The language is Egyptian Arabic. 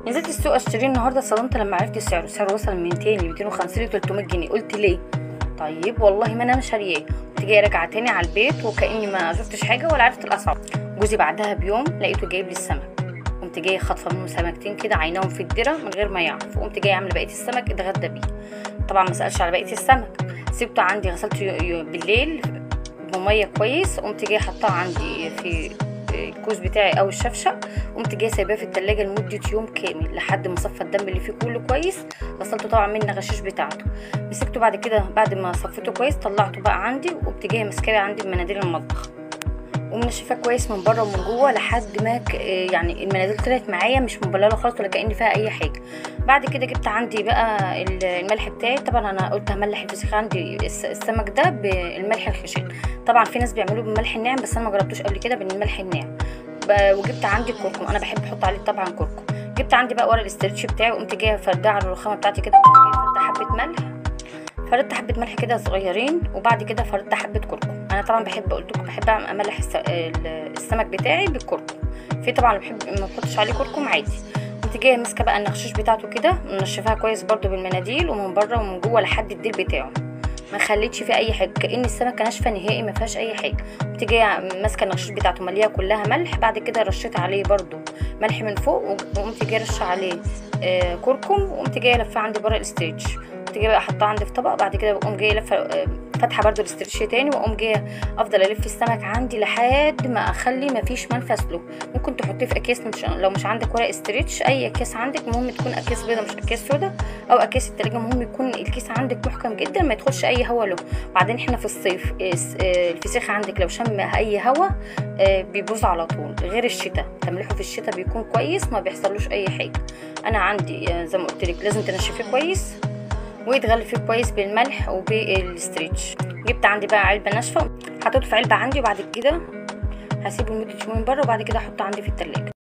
نزلت السوق اشتريه النهارده اتصدمت لما عرفت سعره سعره وصل من 200 ل 250 ل 300 جنيه قلت ليه طيب والله ما انا شارياه كنت جايه راجعه تاني على البيت وكاني ما شفتش حاجه ولا عرفت الاسعار جوزي بعدها بيوم لقيته جايب لي السمك قمت جايه خاطفه منه سمكتين كده عيناهم في الدره من غير ما يعرف وقمت جايه عامله بقيه السمك اتغدى بيه طبعا ما سالش على بقيه السمك سيبته عندي غسلته يو- يو- بالليل بميه كويس قمت جايه حطاه عندي في الكوز بتاعي او الشفشق قمت جايه سايباه في التلاجة لمدة يوم كامل لحد ما صفى الدم اللي فيه كله كويس غسلته طبعا من الغشاش بتاعته مسكته بعد كده بعد ما صفيته كويس طلعته بقى عندي وقمت جايه ماسكاه عندي بمناديل المطبخ ومنشفاه كويس من بره ومن جوه لحد ما ك... يعني المناديل طلعت معايا مش مبلله خالص ولا كأن فيها اي حاجه بعد كده جبت عندي بقى ال- الملح بتاعي طبعا انا قلت هملح الفسيخ عندي الس- السمك ده بالملح الخشن طبعا في ناس بيعملوه بالملح الناعم بس انا ما جربتوش قبل كده بالملح الناعم ب- وجبت عندي كركم انا بحب احط عليه طبعا كركم جبت عندي بقى ورق الاسترتش بتاعي وقمت جايه فرداه على الرخامه بتاعتي كده وقمت جايه فردة حبه ملح فردت حبه ملح كده صغيرين وبعد كده فردت حبه كركم انا طبعا بحب قلت لكم بحب املح الس- ال- السمك بتاعي بالكركم في طبعا اللي بحب ما بحطش عليه كركم عادي قمت جايه ماسكه بقى النخشيش بتاعته كده منشفاها كويس برده بالمناديل ومن بره ومن جوه لحد الديل بتاعه ما خليتش فيه اي حاجه كان السمكه ناشفه نهائي ما فيهاش اي حاجه قمت جايه ماسكه النخشيش بتاعته مليها كلها ملح بعد كده رشيت عليه برده ملح من فوق وقمت جايه رشه عليه آه كركم وقمت جايه لفاه عندي بره الاستريتش قمت جايه بقى احطها عندي في طبق بعد كده بقوم جايه لفه آه، فاتحه برده الاستريتش تاني واقوم جايه افضل الف السمك عندي لحد ما اخلي ما فيش منفذ له ممكن تحطيه في اكياس مش لو مش عندك ورق استريتش اي اكياس عندك المهم تكون اكياس بيضه مش اكياس سودا او اكياس التلاجة المهم يكون الكيس عندك محكم جدا ما يدخلش اي هوا له بعدين احنا في الصيف الس- آه، الفسيخ عندك لو شم اي هوا آه، بيبوظ على طول غير الشتاء تملحه في الشتاء بيكون كويس ما بيحصلوش اي حاجه انا عندي آه، زي ما قلت لك لازم تنشفيه كويس ويتغلف كويس بالملح وبالستريتش جبت عندي بقى علبه ناشفه حطيته في علبه عندي وبعد كده هسيبه لمده يومين بره وبعد كده احطه عندي في التلاجة